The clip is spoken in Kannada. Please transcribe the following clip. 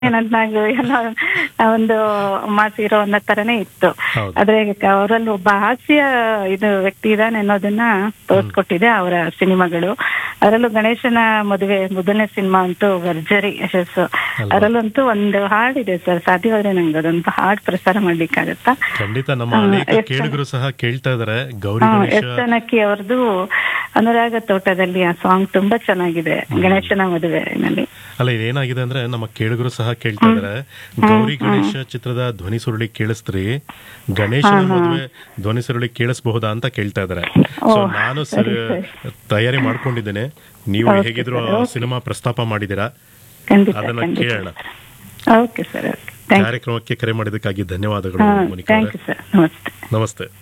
ನನ್ನಾಗ ಏನೋ ಒಂದು ಮಾಸಿರೋ ಅನ್ನೋ ತರನೇ ಇತ್ತು ಹೌದು. ಆದ್ರೆ ಅವರಲ್ಲಿ ಒಬ್ಬ ಹಾಸ್ಯ ಇದು ವ್ಯಕ್ತಿ ಇದಾನೆ ಅನ್ನೋದನ್ನ ತೋರ್ಸ್ಕೊಟ್ಟಿದೆ ಅವರ ಸಿನಿಮಾಗಳು ಅದರಲ್ಲೂ ಗಣೇಶನ ಮದುವೆ ಮೊದಲನೇ ಸಿನಿಮಾ ಅಂತೂ ಭರ್ಜರಿ ಯಶಸ್ಸು ಅದರಲ್ಲಂತೂ ಒಂದು ಹಾಡಿದೆ ಸರ್ ಸಾಧ್ಯವಾದ್ರೆ ನಂಗೆ ಅದೊಂದು ಹಾಡ್ ಪ್ರಸಾರ ಮಾಡ್ಲಿಕ್ಕಾಗತ್ತಾ ಖಂಡಿತ ನಮ್ಮ ಹಾ, ಅನೇಕ ಎಸ್ ಕೇಳುಗರು ಸಹ ಕೇಳ್ತಾ ಇದಾರೆ ಗೌರಿ ಹಾ ಗಣೇಶ ಎಸ್ ಜಾನಕಿ ಅವ್ರದ್ದು ಅನುರಾಗ ತೋಟದಲ್ಲಿ ಆ ಸಾಂಗ್ ತುಂಬಾ ಚೆನ್ನಾಗಿದೆ ಗಣೇಶನ ಮದುವೆನಲ್ಲಿ ಅಲ್ಲ ಇದೇನಾಗಿದೆ ಅಂದ್ರೆ ನಮ್ಮ ಕೇಳುಗರು ಸಹ ಕೇಳ್ತಾ ಇದಾರೆ ಗೌರಿ ಗಣೇಶ ಚಿತ್ರದ ಧ್ವನಿ ಸುರುಳಿ ಕೇಳಿಸ್ತ್ರಿ ಗಣೇಶನ ಮದುವೆ ಧ್ವನಿ ಸುರುಳಿ ಕೇಳಿಸಬಹುದಾ ಅಂತ ಕೇಳ್ತಾ ಇದಾರೆ ಸೊ ನಾನು ಸರಿ ತಯಾರಿ ಮಾಡ್ಕೊಂಡಿದ್ದೇನೆ ನೀವು ಹೇಗಿದ್ರು ಸಿನಿಮಾ ಪ್ರಸ್ತಾಪ ಮಾಡಿದೀರಾ ಖಂಡಿತ ಅದನ್ನ ಖಂಡಿತ ಕೇಳೋಣ ಓಕೆ ಸರ್ ಓಕೆ ಥ್ಯಾಂಕ್ ಕಾರ್ಯಕ್ರಮಕ್ಕೆ ಕರೆ ಮಾಡಿದ್ದಕ್ಕಾಗಿ ಧನ್ಯವಾದಗಳು ಯು ಮೋನಿಕಾ ಥ್ಯಾಂಕ್ ಅವರೇ. ಯು ಸರ್ ನಮಸ್ತೆ ನಮಸ್ತೆ